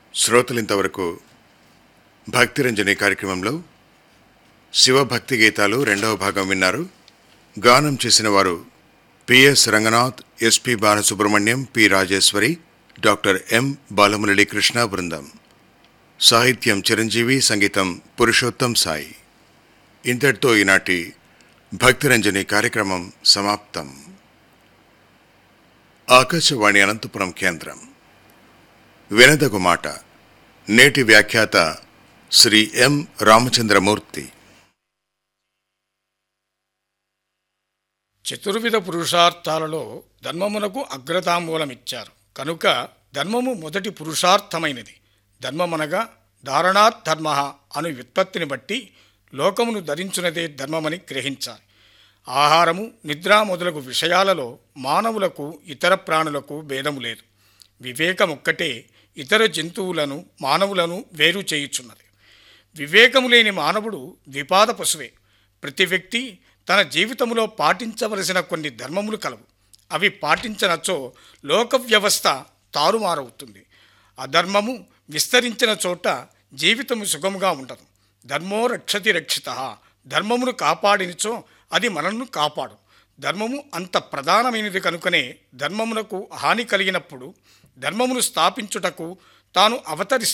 శ్రోతలింతవరకు భక్తిరంజని కార్యక్రమంలో శివభక్తి గీతాలు రెండవ భాగం విన్నారు గానం చేసిన వారు పిఎస్ రంగనాథ్ ఎస్పి బాలసుబ్రహ్మణ్యం పి రాజేశ్వరి డాక్టర్ ఎం బాలమురళీ కృష్ణ బృందం సాహిత్యం చిరంజీవి సంగీతం పురుషోత్తం సాయి ఇంతటితో ఈనాటి భక్తిరంజని కార్యక్రమం సమాప్తం ఆకాశవాణి అనంతపురం కేంద్రం వినదగు మాట నేటి వ్యాఖ్యాత శ్రీ ఎం రామచంద్రమూర్తి చతుర్విధ పురుషార్థాలలో ధర్మమునకు అగ్రతాంబూలమిచ్చారు కనుక ధర్మము మొదటి పురుషార్థమైనది ధర్మమనగా ధారణాత్ ధర్మ అను వ్యుత్పత్తిని బట్టి లోకమును ధరించున్నదే ధర్మమని గ్రహించాలి ఆహారము నిద్ర మొదలగు విషయాలలో మానవులకు ఇతర ప్రాణులకు భేదము లేదు వివేకమొక్కటే ఇతర జంతువులను మానవులను వేరు చేయుచున్నది వివేకము లేని మానవుడు ద్విపాద పశువే ప్రతి వ్యక్తి తన జీవితంలో పాటించవలసిన కొన్ని ధర్మములు కలవు అవి పాటించనచో లోక వ్యవస్థ తారుమారవుతుంది అధర్మము విస్తరించిన చోట జీవితము సుగముగా ఉండదు ధర్మో రక్షతి రక్షిత ధర్మమును కాపాడినచో అది మనల్ని కాపాడు ధర్మము అంత ప్రధానమైనది కనుకనే ధర్మమునకు హాని కలిగినప్పుడు ధర్మమును స్థాపించుటకు తాను అవతరిస్తాడు